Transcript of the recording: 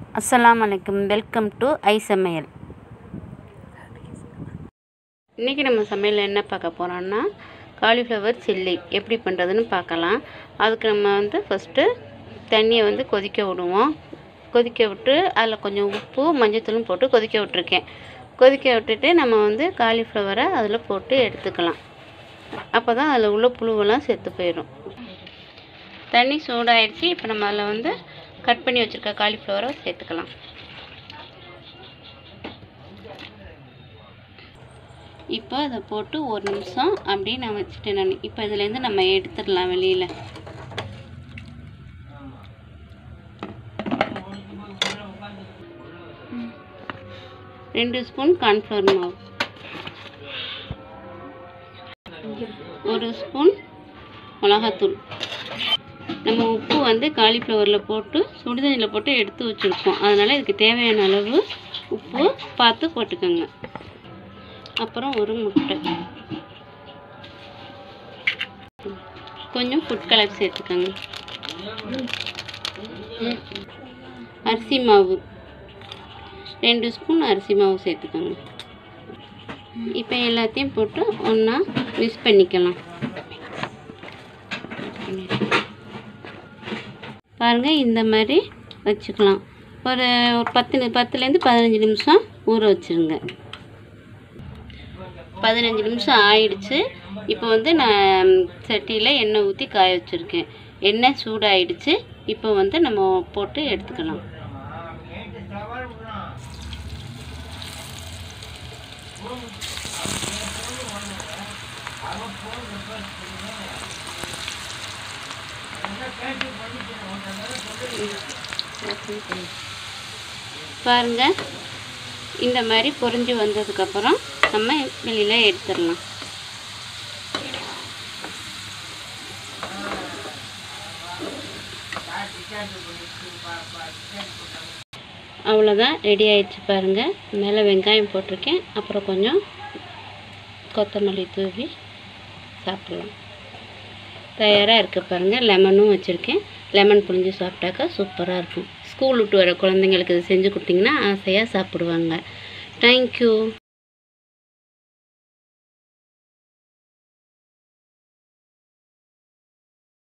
அஸ்ஸலாமு அலைக்கும் welcome to ஐ சமையல் இன்றைக்கி நம்ம சமையல் என்ன பார்க்க போகிறோம்னா காலிஃப்ளவர் சில்லி எப்படி பண்ணுறதுன்னு பார்க்கலாம் அதுக்கு நம்ம வந்து ஃபஸ்ட்டு தண்ணியை வந்து கொதிக்க விடுவோம் கொதிக்க விட்டு அதில் கொஞ்சம் உப்பு மஞ்சத்தூளும் போட்டு கொதிக்க விட்டுருக்கேன் கொதிக்க விட்டுட்டு நம்ம வந்து காலிஃப்ளவரை அதில் போட்டு எடுத்துக்கலாம் அப்போ தான் அதில் உள்ள புழுவெல்லாம் செத்து போயிடும் தண்ணி சூடாயிடுச்சு இப்போ நம்ம அதில் வந்து கட் பண்ணி வச்சுருக்க காலிஃப்ளவரை சேர்த்துக்கலாம் இப்போ அதை போட்டு ஒரு நிமிஷம் அப்படியே நான் வச்சுட்டேன் நான் இப்போ இதுலேருந்து நம்ம எடுத்துடலாம் வெளியில் ரெண்டு ஸ்பூன் கார்ன்ஃப்ளவர் மாவு ஒரு ஸ்பூன் மிளகாத்தூள் நம்ம உப்பு வந்து காலிஃப்ளவரில் போட்டு சுடுதண்ணியில் போட்டு எடுத்து வச்சுருக்கோம் அதனால் இதுக்கு தேவையான அளவு உப்பு பார்த்து போட்டுக்கோங்க அப்புறம் ஒரு முட்டை கொஞ்சம் ஃபுட் கலர் சேர்த்துக்கோங்க அரிசி மாவு ரெண்டு ஸ்பூன் அரிசி மாவு சேர்த்துக்கோங்க இப்போ எல்லாத்தையும் போட்டு ஒன்றா மிக்ஸ் பண்ணிக்கலாம் பாருங்கள் இந்த மாதிரி வச்சுக்கலாம் ஒரு ஒரு பத்து பத்துலேருந்து பதினஞ்சு நிமிஷம் ஊற வச்சுருங்க பதினஞ்சு நிமிஷம் ஆயிடுச்சு இப்போ வந்து நான் சட்டியில் எண்ணெய் ஊற்றி காய வச்சுருக்கேன் எண்ணெய் சூடாயிடுச்சு இப்போ வந்து நம்ம போட்டு எடுத்துக்கலாம் பாருங்க இந்த மாதிரி பொரிஞ்சு வந்ததுக்கப்புறம் நம்ம வெளியில் எடுத்துடலாம் அவ்வளோதான் ரெடி ஆயிடுச்சு பாருங்கள் மேலே வெங்காயம் போட்டிருக்கேன் அப்புறம் கொஞ்சம் கொத்தமல்லி தூவி சாப்பிடலாம் தயாராக இருக்குது பாருங்கள் லெமனும் வச்சுருக்கேன் லெமன் புழிஞ்சு சாப்பிட்டாக்கா சூப்பராக இருக்கும் ஸ்கூல் விட்டு வர குழந்தைங்களுக்கு இது செஞ்சு கொடுத்தீங்கன்னா ஆசையாக சாப்பிடுவாங்க தேங்க்யூ